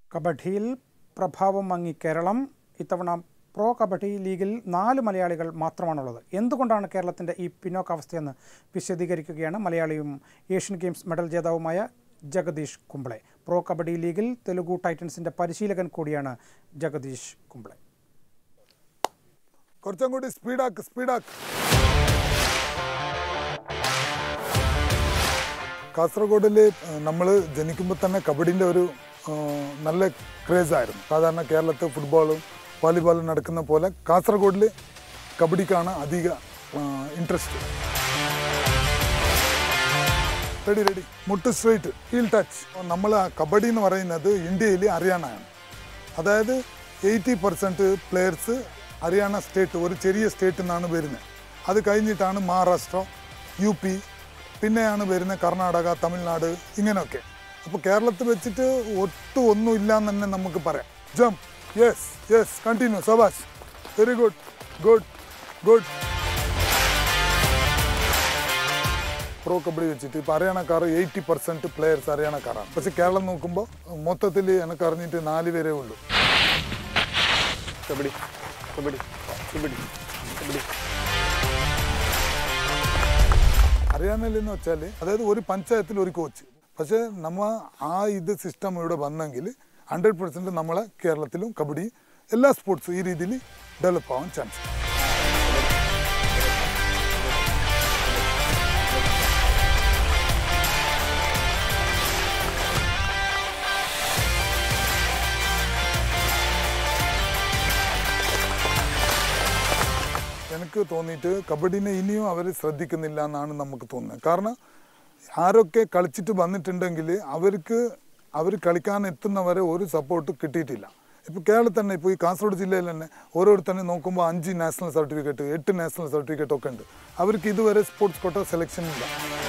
കബഡിയിൽ പ്രഭാവം മങ്ങി കേരളം ഇത്തവണ പ്രോ കബഡി ലീഗിൽ നാല് മലയാളികൾ മാത്രമാണുള്ളത് എന്തുകൊണ്ടാണ് കേരളത്തിൻ്റെ ഈ പിന്നോക്കാവസ്ഥയെന്ന് വിശദീകരിക്കുകയാണ് മലയാളിയും ഏഷ്യൻ ഗെയിംസ് മെഡൽ ജേതാവുമായ ജഗദീഷ് കുംബ്ലെ പ്രോ കബഡി ലീഗിൽ തെലുഗു ടൈറ്റൻസിൻ്റെ പരിശീലകൻ കൂടിയാണ് ജഗദീഷ് കുംബ്ലെ കുറച്ചും കൂടി സ്പീഡാക്ക് സ്പീഡാക്ക് കാസർഗോഡിൽ നമ്മൾ ജനിക്കുമ്പോൾ തന്നെ കബഡിൻ്റെ ഒരു ആ, നല്ല ക്രേസ് ആയിരുന്നു സാധാരണ കേരളത്തിൽ ഫുട്ബോളും വോളിബോളും നടക്കുന്ന പോലെ കാസർഗോഡിൽ കബഡിക്കാണ് അധിക ഇൻട്രസ്റ്റ് റെഡി റെഡി മുട്ട് സ്ട്രൈറ്റ് ഹീൽ ടച്ച് നമ്മൾ കബഡി എന്ന് പറയുന്നത് ഇന്ത്യയിൽ ഹരിയാനയാണ് അതായത് eighty percent players Haryana state ഒരു ചെറിയ സ്റ്റേറ്റിൽ നിന്നാണ് വരുന്നത് അത് കഴിഞ്ഞിട്ടാണ് മഹാരാഷ്ട്ര യു പി പിന്നെയാണ് വരുന്നത് കർണാടക തമിഴ്നാട് ഇങ്ങനെയൊക്കെ അപ്പോൾ കേരളത്തിൽ വെച്ചിട്ട് ഒട്ടും ഒന്നും ഇല്ല എന്ന് തന്നെ നമുക്ക് പറയാം ജംപ് യെസ് യെസ് കണ്ടിന്യൂ സബാഷ് very good good good pro kabaddi വെച്ചിട്ട് ഇപ്പോൾ ഹരിയാനക്കാർ എയ്റ്റി പെർസെൻറ്റ് പ്ലെയേഴ്സ് ഹരിയാനക്കാരാണ് പക്ഷെ കേരളം നോക്കുമ്പോൾ മൊത്തത്തിൽ എനിക്ക് അറിഞ്ഞിട്ട് നാല് പേരേ ഉള്ളൂ കബഡി കബഡി കബഡി കബഡി ഹരിയാനയിൽ എന്ന് വെച്ചാൽ അതായത് ഒരു പഞ്ചായത്തിൽ ഒരു കോച്ച് പക്ഷേ നമ്മ ആ ഇത് സിസ്റ്റം ഇവിടെ വന്നെങ്കിൽ ഹൺഡ്രഡ് പെർസെൻറ്റ് നമ്മളെ കേരളത്തിലും കബഡി എല്ലാ സ്പോർട്സും ഈ രീതിയിൽ ഡെവലപ്പ് ആവാൻ ചാൻസ് എനിക്ക് തോന്നിയിട്ട് കബഡിനെ ഇനിയും അവർ ശ്രദ്ധിക്കുന്നില്ല എന്നാണ് നമുക്ക് തോന്നുന്നത് കാരണം ആരൊക്കെ കളിച്ചിട്ട് വന്നിട്ടുണ്ടെങ്കിൽ അവർക്ക് അവർ കളിക്കാൻ എത്തുന്നവരെ ഒരു സപ്പോർട്ട് കിട്ടിയിട്ടില്ല ഇപ്പോൾ കേരളത്തിൽ തന്നെ ഇപ്പോൾ ഈ കാസർഗോഡ് ജില്ലയിൽ തന്നെ ഓരോരുത്തരെ നോക്കുമ്പോൾ അഞ്ച് നാഷണൽ സർട്ടിഫിക്കറ്റ് എട്ട് നാഷണൽ സർട്ടിഫിക്കറ്റ് ഒക്കെ ഉണ്ട് അവർക്ക് ഇതുവരെ സ്പോർട്സ് കോട്ട സെലക്ഷൻ ഇല്ല